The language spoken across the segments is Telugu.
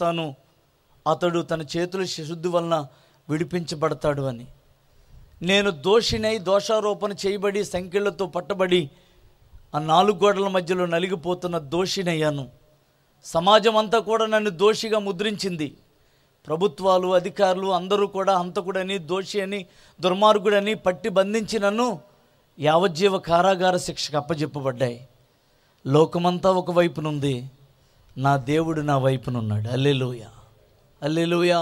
చేస్తాను అతడు తన చేతుల శుద్ధి వలన విడిపించబడతాడు అని నేను దోషినై దోషారోపణ చేయబడి సంఖ్యలతో పట్టబడి ఆ నాలుగు గోడల మధ్యలో నలిగిపోతున్న దోషినయ్యాను సమాజం అంతా కూడా నన్ను దోషిగా ముద్రించింది ప్రభుత్వాలు అధికారులు అందరూ కూడా హంతకుడని దోషి అని దుర్మార్గుడని పట్టి బంధించి నన్ను యావజ్జీవ కారాగార శిక్షకు అప్పజెప్పబడ్డాయి లోకమంతా ఒక వైపునుంది నా దేవుడు నా వైపునున్నాడు అల్లెలుయ అల్లెలుయ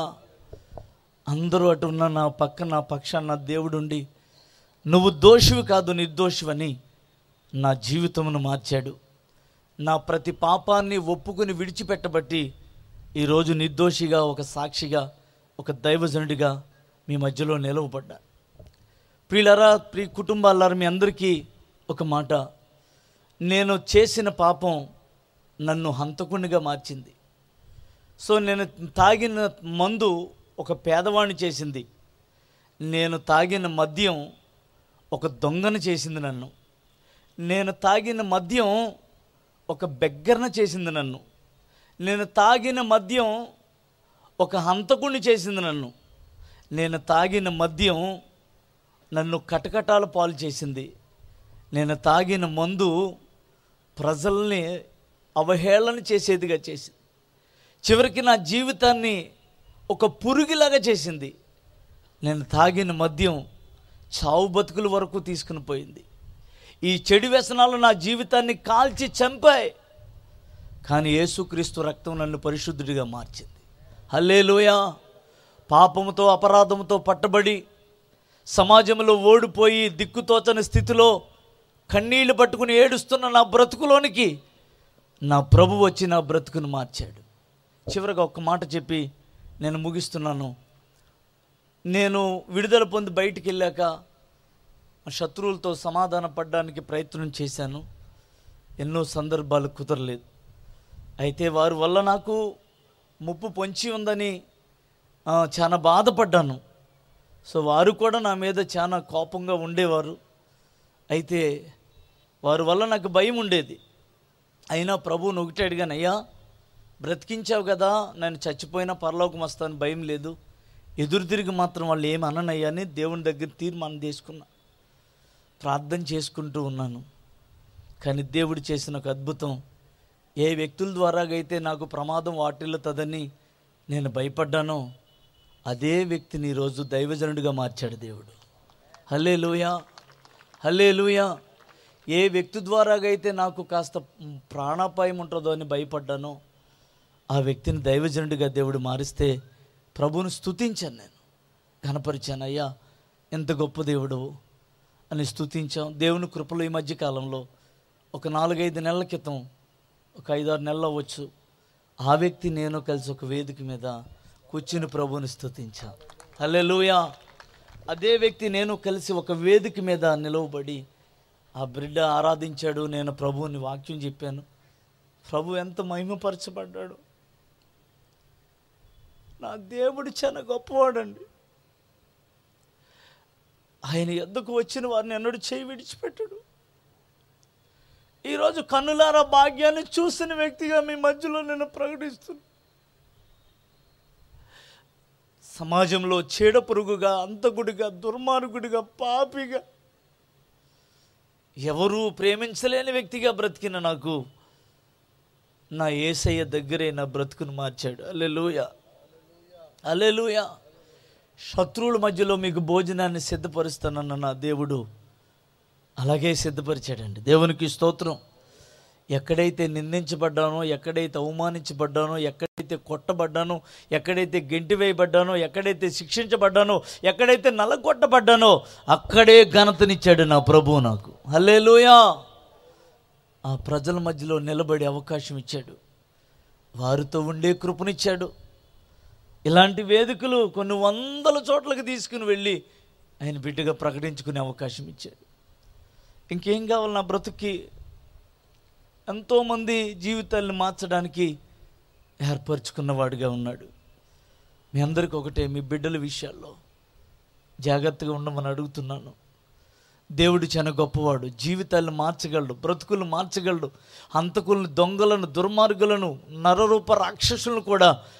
అందరూ అటు ఉన్న నా పక్క నా పక్షాన నా దేవుడుండి నువ్వు దోషివి కాదు నిర్దోషివని నా జీవితమును మార్చాడు నా ప్రతి పాపాన్ని ఒప్పుకుని విడిచిపెట్టబట్టి ఈరోజు నిర్దోషిగా ఒక సాక్షిగా ఒక దైవజనుడిగా మీ మధ్యలో నిలవబడ్డా ప్రియులరా ప్రి కుటుంబాలారా మీ అందరికీ ఒక మాట నేను చేసిన పాపం నన్ను హంతకునిగా మార్చింది సో నేను తాగిన మందు ఒక పేదవాణ్ణి చేసింది నేను తాగిన మద్యం ఒక దొంగను చేసింది నన్ను నేను తాగిన మద్యం ఒక బెగ్గరన చేసింది నన్ను నేను తాగిన మద్యం ఒక హంతకుణ్ణి చేసింది నన్ను నేను తాగిన మద్యం నన్ను కటకటాల పాలు చేసింది నేను తాగిన మందు ప్రజల్ని అవహేళన చేసేదిగా చేసింది చివరికి నా జీవితాన్ని ఒక పురుగులాగా చేసింది నేను తాగిన మద్యం చావు బతుకుల వరకు తీసుకుని పోయింది ఈ చెడు వ్యసనాలు నా జీవితాన్ని కాల్చి చంపాయి కానీ యేసుక్రీస్తు రక్తం నన్ను పరిశుద్ధుడిగా మార్చింది హల్లేలోయ పాపముతో అపరాధముతో పట్టబడి సమాజంలో ఓడిపోయి దిక్కుతోచని స్థితిలో కన్నీళ్లు పట్టుకుని ఏడుస్తున్న నా బ్రతుకులోనికి నా ప్రభు వచ్చి నా బ్రతుకును మార్చాడు చివరిగా ఒక్క మాట చెప్పి నేను ముగిస్తున్నాను నేను విడుదల పొంది బయటికి వెళ్ళాక ఆ శత్రువులతో సమాధాన పడడానికి ప్రయత్నం చేశాను ఎన్నో సందర్భాలు కుదరలేదు అయితే వారి వల్ల నాకు ముప్పు పొంచి ఉందని ఆ, చాలా బాధపడ్డాను సో వారు కూడా నా మీద చాలా కోపంగా ఉండేవారు అయితే వారి వల్ల నాకు భయం ఉండేది అయినా ప్రభువుని ఒకటే అడిగాను అయ్యా బ్రతికించావు కదా నేను చచ్చిపోయినా పరలోకం వస్తాను భయం లేదు ఎదురు తిరిగి మాత్రం వాళ్ళు ఏమి అననయ్యా అని దేవుని దగ్గర తీర్మానం తీసుకున్నా ప్రార్థన చేసుకుంటూ ఉన్నాను కానీ దేవుడు చేసిన ఒక అద్భుతం ఏ వ్యక్తుల ద్వారాగైతే నాకు ప్రమాదం వాటిల్లుతుందని నేను భయపడ్డానో అదే వ్యక్తిని ఈరోజు దైవజనుడిగా మార్చాడు దేవుడు హల్లే లూయా హల్లే లూయా ఏ వ్యక్తి ద్వారాగైతే నాకు కాస్త ప్రాణాపాయం ఉంటుందో అని భయపడ్డానో ఆ వ్యక్తిని దైవజనుడిగా దేవుడు మారిస్తే ప్రభువును స్తుతించాను నేను కనపరిచాను అయ్యా ఎంత గొప్ప దేవుడు అని స్తుతించాం దేవుని కృపలో ఈ మధ్య కాలంలో ఒక నాలుగైదు నెలల క్రితం ఒక ఐదారు నెలలు అవ్వచ్చు ఆ వ్యక్తి నేను కలిసి ఒక వేదిక మీద కూర్చుని ప్రభువుని స్తుతించాం హల్లెలూయా అదే వ్యక్తి నేను కలిసి ఒక వేదిక మీద నిలవబడి ఆ బిడ్డ ఆరాధించాడు నేను ప్రభువుని వాక్యం చెప్పాను ప్రభు ఎంత మహిమపరచబడ్డాడు నా దేవుడు చాలా గొప్పవాడండి ఆయన ఎద్దకు వచ్చిన వారిని ఎన్నడూ చేయి విడిచిపెట్టడు ఈరోజు కన్నులారా భాగ్యాన్ని చూసిన వ్యక్తిగా మీ మధ్యలో నేను ప్రకటిస్తున్నాను సమాజంలో చీడ పురుగుగా అంతకుడిగా దుర్మార్గుడిగా పాపిగా ఎవరూ ప్రేమించలేని వ్యక్తిగా బ్రతికిన నాకు నా ఏసయ్య దగ్గరే నా బ్రతుకును మార్చాడు అల్లెలుయ అల్లెలుయ శత్రువుల మధ్యలో మీకు భోజనాన్ని సిద్ధపరుస్తానన్న నా దేవుడు అలాగే సిద్ధపరిచాడండి దేవునికి స్తోత్రం ఎక్కడైతే నిందించబడ్డానో ఎక్కడైతే అవమానించబడ్డానో ఎక్కడైతే కొట్టబడ్డానో ఎక్కడైతే గెంటి వేయబడ్డానో ఎక్కడైతే శిక్షించబడ్డానో ఎక్కడైతే నలగొట్టబడ్డానో అక్కడే ఘనతనిచ్చాడు నా ప్రభువు నాకు హల్లేలూయా ఆ ప్రజల మధ్యలో నిలబడే అవకాశం ఇచ్చాడు వారితో ఉండే కృపనిచ్చాడు ఇలాంటి వేదికలు కొన్ని వందల చోట్లకి తీసుకుని వెళ్ళి ఆయన బిడ్డగా ప్రకటించుకునే అవకాశం ఇచ్చాడు ఇంకేం కావాలి నా బ్రతుక్కి ఎంతోమంది జీవితాలను మార్చడానికి ఏర్పరచుకున్నవాడుగా ఉన్నాడు మీ అందరికీ ఒకటే మీ బిడ్డల విషయాల్లో జాగ్రత్తగా ఉండమని అడుగుతున్నాను దేవుడు చాలా గొప్పవాడు జీవితాలను మార్చగలడు బ్రతుకులు మార్చగలడు హంతకులను దొంగలను దుర్మార్గులను నరరూప రాక్షసులను కూడా